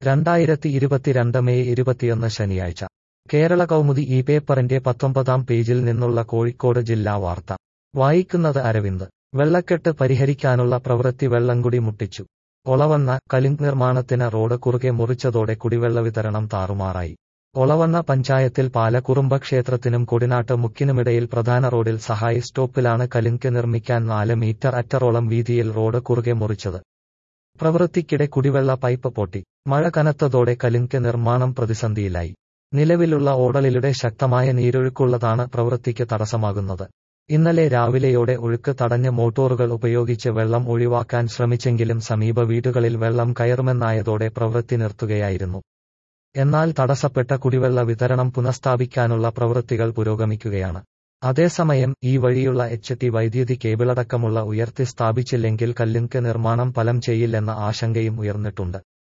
രണ്ടായിരത്തി ഇരുപത്തിരണ്ട് മെയ് ഇരുപത്തിയൊന്ന് ശനിയാഴ്ച കേരള കൗമുദി ഈ പേപ്പറിന്റെ പത്തൊമ്പതാം പേജിൽ നിന്നുള്ള കോഴിക്കോട് ജില്ലാ വാർത്ത വായിക്കുന്നത് അരവിന്ദ് വെള്ളക്കെട്ട് പരിഹരിക്കാനുള്ള പ്രവൃത്തി വെള്ളംകുടി മുട്ടിച്ചു ഒളവണ്ണ കലിങ്ക് നിർമ്മാണത്തിന് റോഡ് കുറുകെ മുറിച്ചതോടെ കുടിവെള്ള വിതരണം താറുമാറായി ഒളവണ്ണ പഞ്ചായത്തിൽ പാലക്കുറുമ്പ ക്ഷേത്രത്തിനും കൊടിനാട്ട് മുക്കിനുമിടയിൽ പ്രധാന റോഡിൽ സഹായി സ്റ്റോപ്പിലാണ് കലിങ്ക് നിർമ്മിക്കാൻ നാല് മീറ്റർ അറ്ററോളം വീതിയിൽ റോഡ് കുറുകെ മുറിച്ചത് പ്രവൃത്തിക്കിടെ കുടിവെള്ള പൈപ്പ് പൊട്ടി മഴ കനത്തതോടെ കലിങ്ക് നിർമ്മാണം പ്രതിസന്ധിയിലായി നിലവിലുള്ള ഓടലിലൂടെ ശക്തമായ നീരൊഴുക്കുള്ളതാണ് പ്രവൃത്തിക്ക് തടസ്സമാകുന്നത് ഇന്നലെ രാവിലെയോടെ ഒഴുക്ക് തടഞ്ഞ് മോട്ടോറുകൾ ഉപയോഗിച്ച് വെള്ളം ഒഴിവാക്കാൻ ശ്രമിച്ചെങ്കിലും സമീപ വീടുകളിൽ വെള്ളം കയറുമെന്നായതോടെ പ്രവൃത്തി നിർത്തുകയായിരുന്നു എന്നാൽ തടസ്സപ്പെട്ട കുടിവെള്ള വിതരണം പുനഃസ്ഥാപിക്കാനുള്ള പ്രവൃത്തികൾ പുരോഗമിക്കുകയാണ് അതേസമയം ഈ വഴിയുള്ള എച്ച് ടി വൈദ്യുതി കേബിളടക്കമുള്ള ഉയർത്തി സ്ഥാപിച്ചില്ലെങ്കിൽ കല്ലിങ്ക് നിർമ്മാണം ഫലം ചെയ്യില്ലെന്ന ആശങ്കയും ഉയർന്നിട്ടുണ്ട്